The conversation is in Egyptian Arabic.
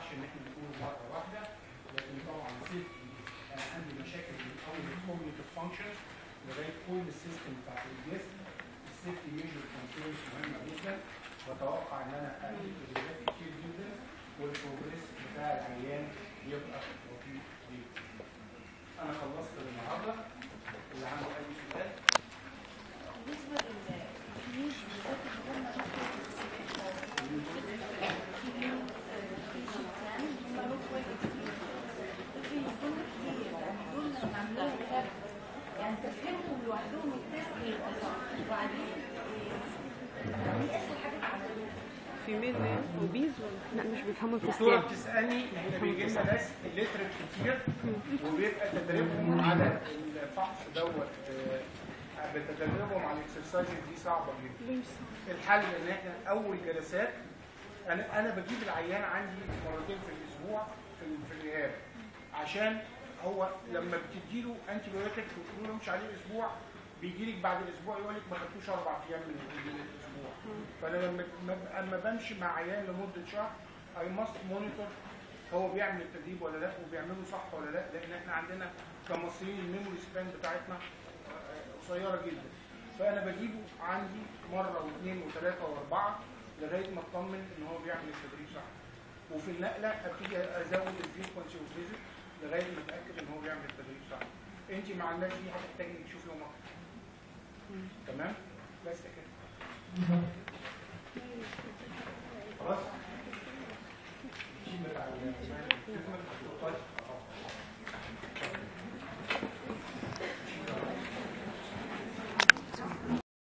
ينفعش ان احنا نقول مره واحده لكن طبعا سيفتي انا عندي مشاكل من اول الكوجنيتيف فانكشنز لغايه كل السيستم بتاع الجسم السيفتي ميجر كنترولز مهمه جدا بتوقع ان انا اقلل تدريبات كتير جدا والبروجريس بتاع العيان يبقى بطيء جدا. انا خلصت النهارده اللي عنده اي سؤال بالنسبة للتمييز بالذات اللي هم يعني تفهمهم لوحدهم التست هيبقى صعب وبعدين دي اسهل حاجه تعملوها في ميزة وبيز ولا لا مش بيفهموا الدكتوره التسليم بتسالني احنا بيجي لنا ناس الليترك كتير وبيبقى تدريبهم على الفحص دوت آه، بتدربهم على الاكسرسايز دي صعبه جدا الحل ان احنا اول جلسات انا انا بجيب العيان عندي مرتين في الاسبوع في ال- في الرهاب عشان هو لما بتديله انتي بايوتيك وتقول له امشي عليه اسبوع بيجي لك بعد الاسبوع يقول لك ما خدتوش اربع ايام من من الاسبوع فانا لما ما- اما بمشي مع عيان لمده شهر اي ماست مونيتور هو بيعمل التدريب ولا لا وبيعمله صح ولا لا لان احنا عندنا كمصريين الميموري سبان بتاعتنا آه، قصيره جدا فانا بجيبه عندي مره واثنين وثلاثه واربعه لغايه ما اطمن ان هو بيعمل التدريب صح وفي النقله ابتدي ازود الفريكونسي والفيزيت لغايه ما اتاكد ان هو بيعمل التدريب صح انت مع الناس دي هتحتاجي انك تشوفي يوم اكتر تمام بس كده خلاص التيم بتاع ال-